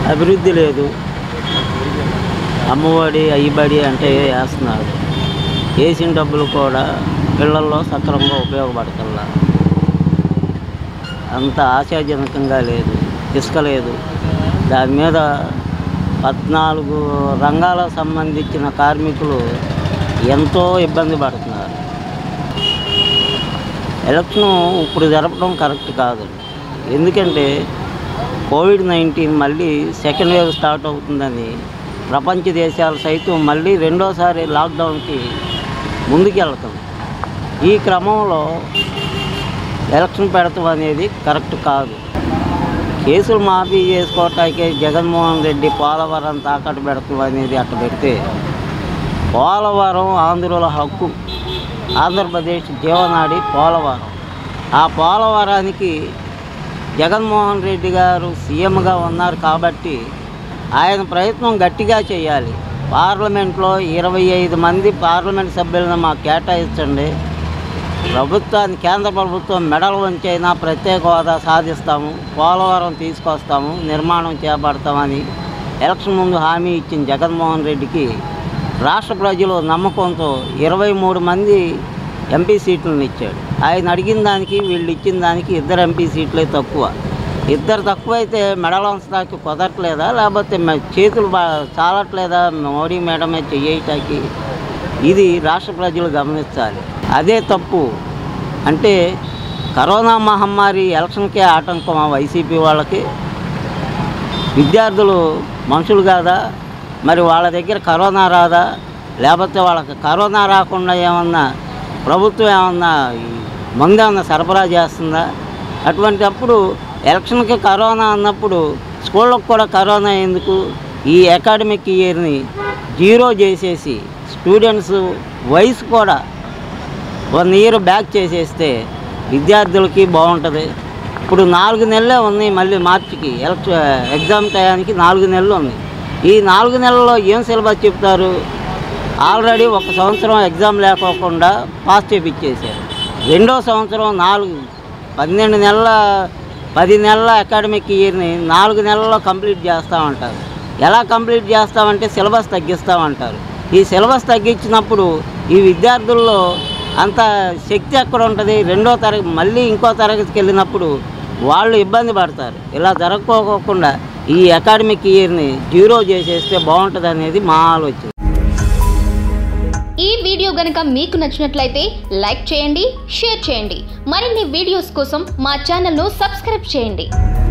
అభివృద్ధి లేదు అమ్మఒడి అయ్యబడి అంటే వేస్తున్నారు వేసిన డబ్బులు కూడా పిల్లల్లో సక్రమంగా ఉపయోగపడతల్లా అంత ఆశాజనకంగా లేదు ఇసుక లేదు దాని మీద పద్నాలుగు రంగాలకు సంబంధించిన కార్మికులు ఎంతో ఇబ్బంది పడుతున్నారు ఎలక్షన్ ఇప్పుడు జరపడం కరెక్ట్ కాదు ఎందుకంటే కోవిడ్ నైన్టీన్ మళ్ళీ సెకండ్ వేవ్ స్టార్ట్ అవుతుందని ప్రపంచ దేశాలు సైతం మళ్ళీ రెండోసారి లాక్డౌన్కి ముందుకెళ్తాం ఈ క్రమంలో ఎలక్షన్ పెడతాం అనేది కరెక్ట్ కాదు కేసులు మాఫీ చేసుకోవటానికి జగన్మోహన్ రెడ్డి పోలవరం తాకట్టు పెడతాం అనేది అట్ట పెడితే పోలవరం ఆంధ్రుల హక్కు ఆంధ్రప్రదేశ్ జీవనాడి పోలవరం ఆ పోలవరానికి జగన్మోహన్ రెడ్డి గారు సీఎంగా ఉన్నారు కాబట్టి ఆయన ప్రయత్నం గట్టిగా చేయాలి పార్లమెంట్లో ఇరవై ఐదు మంది పార్లమెంట్ సభ్యులను మాకు కేటాయించండి ప్రభుత్వాన్ని కేంద్ర ప్రభుత్వం మెడల్ వంచైనా ప్రత్యేక హోదా సాధిస్తాము పోలవరం తీసుకొస్తాము నిర్మాణం చేపడతామని ఎలక్షన్ ముందు హామీ ఇచ్చిన జగన్మోహన్ రెడ్డికి రాష్ట్ర ప్రజలు నమ్మకంతో ఇరవై మూడు మంది ఎంపీ సీట్లను ఇచ్చాడు ఆయన అడిగిన దానికి వీళ్ళు ఇచ్చిన దానికి ఇద్దరు ఎంపీ సీట్లే తక్కువ ఇద్దరు తక్కువైతే మెడల్ వంచడానికి కుదరట్లేదా లేకపోతే మ- చేతులు బా చాలట్లేదా మోడీ మేడమే చెయ్యటానికి ఇది రాష్ట్ర ప్రజలు గమనించాలి అదే తప్పు అంటే కరోనా మహమ్మారి ఎలక్షన్కే ఆటంకం ఆ వైసీపీ వాళ్ళకి విద్యార్థులు మనుషులు కాదా మరి వాళ్ళ దగ్గర కరోనా రాదా లేకపోతే వాళ్ళకి కరోనా రాకుండా ఏమన్నా ప్రభుత్వం ఏమన్నా ఈ మందు ఏమన్నా సరఫరా చేస్తుందా అటువంటి అప్పుడు ఎలక్షన్కి కరోనా అన్నప్పుడు స్కూళ్ళకు కూడా కరోనా ఎందుకు ఈ అకాడమిక్ ఇయర్ని జీరో చేసేసి స్టూడెంట్స్ వయసు కూడా వన్ ఇయర్ బ్యాక్ చేసేస్తే విద్యార్థులకి బాగుంటుంది ఇప్పుడు నాలుగు నెలలే ఉన్నాయి మళ్ళీ మార్చికి ఎలక్ష ఎగ్జామ్ టయానికి నాలుగు నెలలు ఉన్నాయి ఈ నాలుగు నెలల్లో ఏం సిలబస్ చెప్తారు ఆల్రెడీ ఒక సంవత్సరం ఎగ్జామ్ లేకోకుండా పాస్ చేపించేశారు రెండో సంవత్సరం నాలుగు పన్నెండు నెలల పది నెలల అకాడమిక్ ఇయర్ని నాలుగు నెలల్లో కంప్లీట్ చేస్తామంటారు ఎలా కంప్లీట్ చేస్తామంటే సిలబస్ తగ్గిస్తామంటారు ఈ సిలబస్ తగ్గించినప్పుడు ఈ విద్యార్థుల్లో అంత శక్తి ఎక్కడ ఉంటుంది రెండో తరగతి మళ్ళీ ఇంకో తరగతికి వెళ్ళినప్పుడు వాళ్ళు ఇబ్బంది పడతారు ఇలా జరగకోకుండా ఈ అకాడమిక్ ఇయర్ని జీరో చేసేస్తే బాగుంటుంది అనేది మా ఆలోచన ఈ వీడియో గనుక మీకు నచ్చినట్లయితే లైక్ చేయండి షేర్ చేయండి మరిన్ని వీడియోస్ కోసం మా ఛానల్ను సబ్స్క్రైబ్ చేయండి